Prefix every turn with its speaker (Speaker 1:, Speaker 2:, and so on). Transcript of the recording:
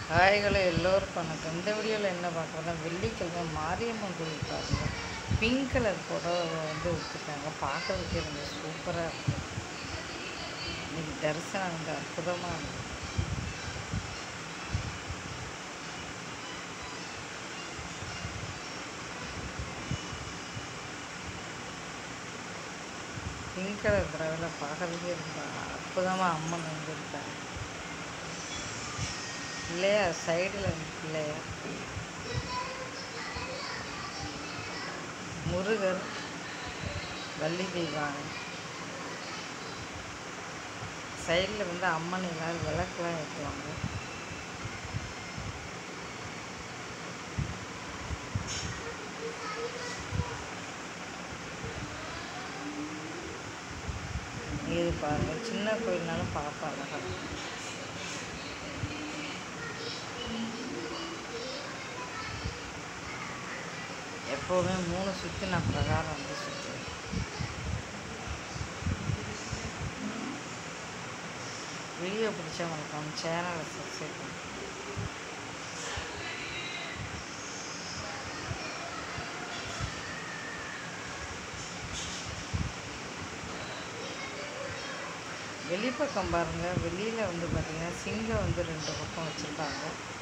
Speaker 1: ஹாய்களே எல்லோருக்கும் வணக்கம் இந்த வீடியோவில் என்ன பார்க்குறோம்னா வெள்ளிக்கிழமை மாரியம்மன் கோயில் பாருங்க பிங்க் கலர் புடவை வந்து வச்சுருக்காங்க பார்க்கறதுக்கே ரொம்ப சூப்பராக இருக்கும் இன்னைக்கு தரிசனம் வந்து அற்புதமாக இருக்கும் பிங்க் கலர் புடவையில் பார்க்கறதுக்கே ரொம்ப அற்புதமாக அம்மன் வந்துருக்காங்க பிள்ளையார் சைடில் வந்து பிள்ளையார் முருகர் வள்ளி தெய்வானை சைடில் வந்து அம்மன் எல்லாரும் விளக்குலாம் ஏற்றுவாங்க இது பாருங்க சின்ன கோயில்னாலும் பார்ப்போம் அழகாக இருக்கும். எப்போவுமே மூணு சுற்றி நான் பிரகாரம் வந்து சுற்றுவேன் வீடியோ பிடிச்சவங்களுக்கு நம்ம சேனலை சப்ஸ்கிரைப் பண்ணு வெளிப்பக்கம் பாருங்கள் வெளியில் வந்து பார்த்திங்கன்னா சிங்கம் வந்து ரெண்டு பக்கம் வச்சுருக்காங்க